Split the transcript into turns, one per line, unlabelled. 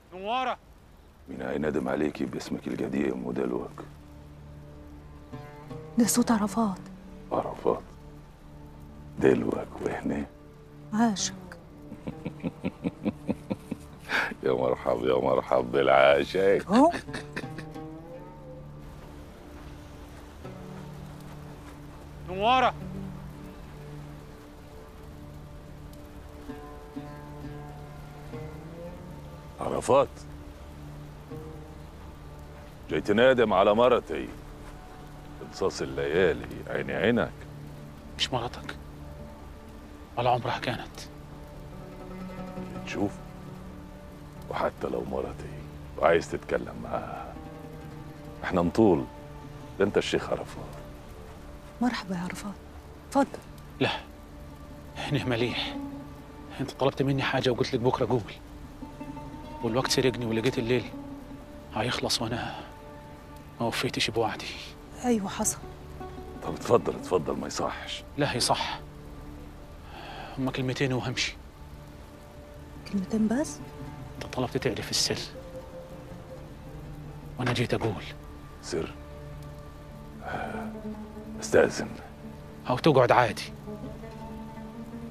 نوارة
مين هيندم عليكي باسمك القديم ودلوك
ده صوت عرفات
عرفات دلوك وهنا
عاشق
يا مرحب يا مرحب بالعاشق
هو
نوارة
عرفات جاي تنادم على مرتي قصص الليالي عيني عينك
مش مراتك ولا عمرها كانت
اللي تشوف وحتى لو مرتي وعايز تتكلم معاها احنا نطول ده انت الشيخ عرفات
مرحبا يا عرفات اتفضل
لا هنا مليح انت طلبت مني حاجة وقلت لك بكرة قول والوقت سرقني ولقيت الليل هيخلص وانا ما وفيتش بوعدي
ايوه حصل
طب اتفضل اتفضل ما يصحش
لا هي صح هما كلمتين وهمشي
كلمتين بس
انت طلبت تعرف السر وانا جيت اقول
سر آه، استأذن
او تقعد عادي